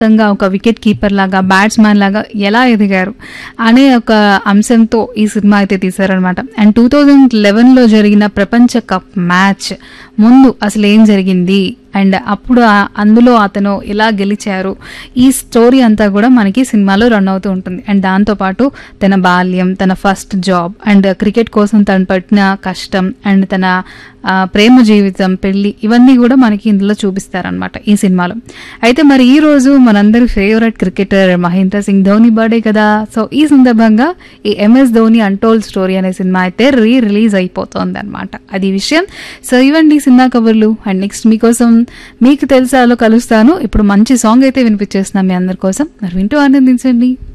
మొత్తంగా ఒక wicket keeper లాగా బ్యాట్స్మెన్ లాగా ఎలా ఎదిగారు అనే ఒక అంశంతో ఈ సినిమా అయితే తీశారనమాట అండ్ టూ థౌజండ్ లెవెన్లో జరిగిన ప్రపంచ కప్ మ్యాచ్ ముందు అసలు ఏం జరిగింది అండ్ అప్పుడు ఆ- అందులో అతను ఎలా గెలిచారు ఈ స్టోరీ అంతా కూడా మనకి సినిమాలో రన్ అవుతూ ఉంటుంది అండ్ దాంతోపాటు తన బాల్యం తన ఫస్ట్ జాబ్ అండ్ క్రికెట్ కోసం తను పట్టిన కష్టం అండ్ తన ఆ, ప్రేమ జీవితం పెళ్లి ఇవన్నీ కూడా మనకి ఇందులో చూపిస్తారనమాట ఈ సినిమాలో అయితే మరి ఈ రోజు మనందరి favourite cricketer Mahendra Singh Dhoni birthday కదా సో ఈ సందర్భంగా ఈ ఎంఎస్ ధోని అంటోల్డ్ స్టోరీ అనే సినిమా అయితే రీ రిలీజ్ అయిపోతుంది అనమాట అది విషయం సో ఇవ్వండి సినిమా కబుర్లు అండ్ నెక్స్ట్ మీకోసం మీకు తెలుసాలో కలుస్తాను ఇప్పుడు మంచి సాంగ్ అయితే వినిపించేస్తున్నాం మీ అందరి కోసం మరి వింటూ ఆనందించండి